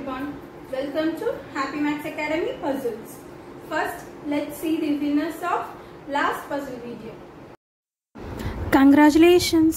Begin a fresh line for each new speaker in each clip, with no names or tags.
everyone. Welcome to Happy Max Academy Puzzles. First, let's see the winners of last puzzle video.
Congratulations.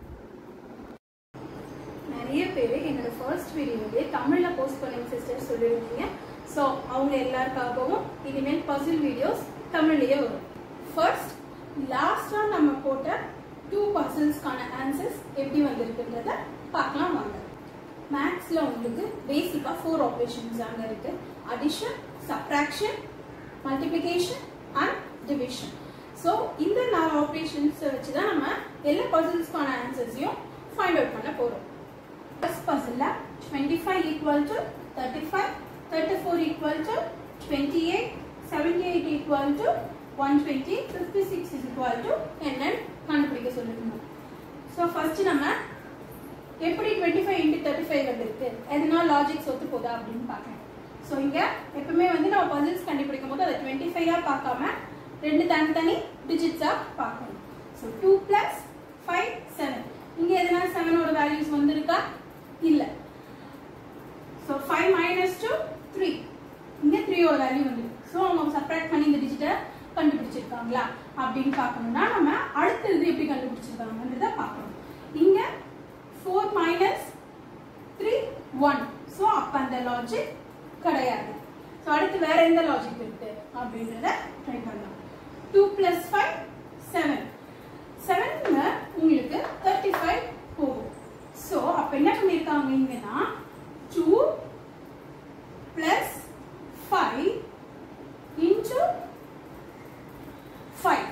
நிறைய பேர் என்னோட first வீடியோவே தமிழில் post பண்ணுங்க sister சொல்லியிருந்தீங்க ஸோ அவங்க எல்லாருக்காகவும் இனிமேல் பசில் வீடியோஸ் தமிழ்லேயே வரும் ஃபர்ஸ்ட் லாஸ்டாக நம்ம போட்ட டூ பசில்ஸ்க்கான ஆன்சர்ஸ் எப்படி வந்திருக்குன்றத பார்க்கலாம் வாங்க மேக்ஸில் உங்களுக்கு பேசிக்காக ஃபோர் ஆப்ரேஷன்ஸ் அங்கே இருக்கு addition subtraction multiplication and division so இந்த நாலு ஆப்ரேஷன்ஸை வச்சு தான் நம்ம எல்லா பசில்ஸ்க்கான ஆன்சர்ஸையும் ஃபைண்ட் அவுட் பண்ண போகிறோம் First puzzle 25 equal to 35, 34 equal to 28, 78 equal to 120, 56 is equal to என்னன்னு கண்டுபிடிக்க சொல்லிருந்தோம் ஸோ ஃபர்ஸ்ட் நம்ம எப்படி 25 இன்ட்டு தேர்ட்டி ஃபைவ் வந்திருக்கு எதனா லாஜிக்ஸ் ஒத்து போதா அப்படின்னு பார்க்கலாம் ஸோ இங்கே எப்பவுமே வந்து நம்ம பசில்ஸ் கண்டுபிடிக்கும் போது அதை டுவெண்ட்டி ஃபைவாக பார்க்காம ரெண்டு தனித்தனி டிஜிட்ஸாக பார்க்கணும் so two plus five seven இங்கே எதனா செவனோட வேல்யூஸ் வந்திருக்கா இல்ல சோ 5 மைனஸ் 2 3 இங்க 3 ஓட வேல்யூ வந்து சோ அவங்க சப்ராக்ட் பண்ணி இந்த டிஜிட்டை கண்டுபிடிச்சிருக்காங்களா அப்படின்னு பார்க்கணும்னா நம்ம அடுத்தது எப்படி கண்டுபிடிச்சிருக்காங்கன்றத பார்க்கணும் இங்க 4 மைனஸ் 3 1 சோ அப்ப அந்த லாஜிக் கிடையாது சோ அடுத்து வேற எந்த லாஜிக் இருக்கு அப்படின்றத ட்ரை பண்ணலாம் 2 பிளஸ் 5 7 7ங்க உங்களுக்கு 35 போகும் ஸோ அப்போ என்ன பண்ணியிருக்காங்க இங்கன்னா two plus five into five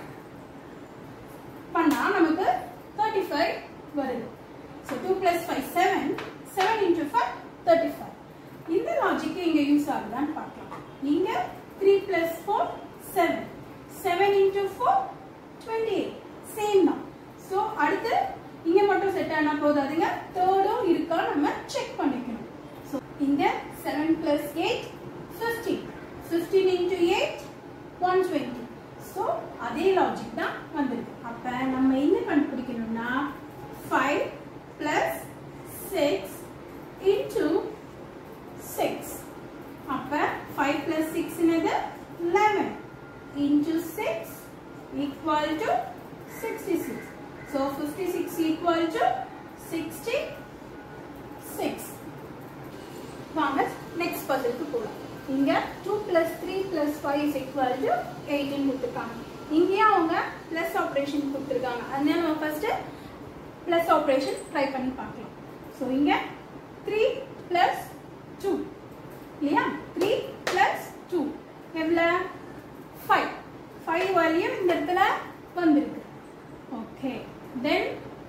பண்ணா நமக்கு தேர்ட்டி ஃபைவ் வருது so two plus five seven seven into five thirty five இந்த லாஜிக்கு இங்கே யூஸ் ஆகுதான்னு பார்க்கலாம் இங்க three plus four seven seven into four twenty eight same தான் ஸோ அடுத்து இங்க மட்டும் செட் ஆனா போதாதுங்க தேர்டும் இருக்கா நம்ம செக் பண்ணிக்கணும் ஸோ இங்க seven plus eight fifteen fifteen into eight one twenty so அதே லாஜிக் தான் வந்திருக்கு அப்ப நம்ம என்ன கண்டுபிடிக்கணும்னா five plus six into six அப்ப ஃபைவ் பிளஸ் சிக்ஸ் என்னது eleven into six equal to sixty six So 56 equal to 66. வாங்க next puzzle க்கு போலாம் இங்க 2 plus 3 plus 5 is equal to 18 கொடுத்திருக்காங்க இங்கேயும் அவங்க plus operation கொடுத்திருக்காங்க அதனால நம்ம first plus operation ட்ரை பண்ணி பார்க்கலாம் ஸோ இங்க 3 plus 2 இல்லையா 3 plus 2 எவ்வளோ 5 5 வேல்யூ இந்த இடத்துல வந்திருக்கு ஓகே then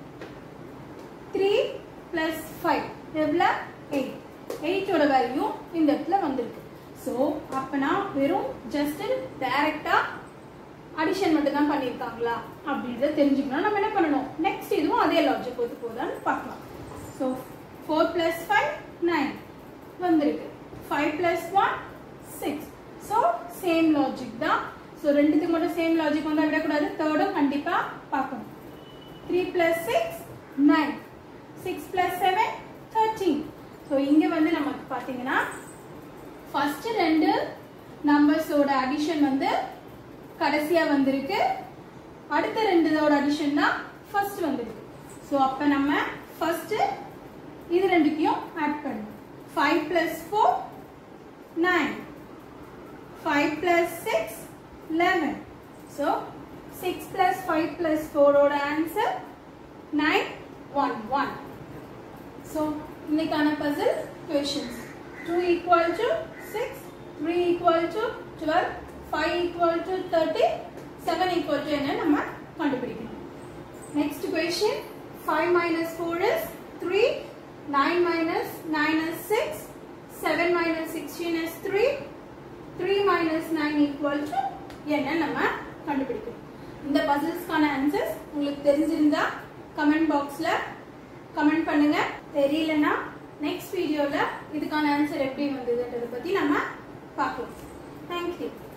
3 plus 5 எவ்வளோ 8 8 ஓட வேல்யூ இந்த இடத்துல வந்திருக்கு ஸோ அப்பனா வெறும் ஜஸ்ட் டைரக்டா அடிஷன் மட்டும் தான் பண்ணியிருக்காங்களா அப்படின்றத தெரிஞ்சுக்கணும் நம்ம என்ன பண்ணணும் நெக்ஸ்ட் இதுவும் அதே லாஜிக் ஒத்து போதான்னு பார்க்கலாம் so four plus five nine வந்திருக்கு five plus one six so same logic தான் ஸோ ரெண்டுத்துக்கு மட்டும் சேம் லாஜிக் வந்தால் விடக்கூடாது தேர்டும் கண்டிப்பாக பார்க்கணும் three plus six nine six plus seven thirteen so இங்கே வந்து நமக்கு பார்த்தீங்கன்னா ஃபர்ஸ்ட் ரெண்டு நம்பர்ஸோட அடிஷன் வந்து கடைசியாக வந்திருக்கு அடுத்த ரெண்டோட அடிஷன் தான் ஃபர்ஸ்ட் வந்திருக்கு ஸோ அப்போ நம்ம ஃபர்ஸ்ட் இது ரெண்டுத்தையும் ஆட் பண்ணணும் five plus four nine five plus six eleven so 6 plus 5 plus 4 ஓட answer 9 1 1 so இன்னைக்கான puzzle questions 2 equal to 6 3 equal to 12 5 equal to 30 7 equal to என்ன நம்ம கண்டுபிடிக்கணும் next question 5 minus 4 is 3 9 minus 9 is 6 7 minus 16 is 3 3 minus 9 equal to என்ன நம்ம கண்டுபிடிக்கணும் இந்த பசில்ஸ்க்கான answers உங்களுக்கு தெரிஞ்சிருந்தா கமெண்ட் பாக்ஸ்ல கமெண்ட் பண்ணுங்க தெரியலனா நெக்ஸ்ட் வீடியோல இதுக்கான ஆன்சர் எப்படி வந்ததுன்றதை பத்தி நம்ம பார்க்கலாம் தேங்க்யூ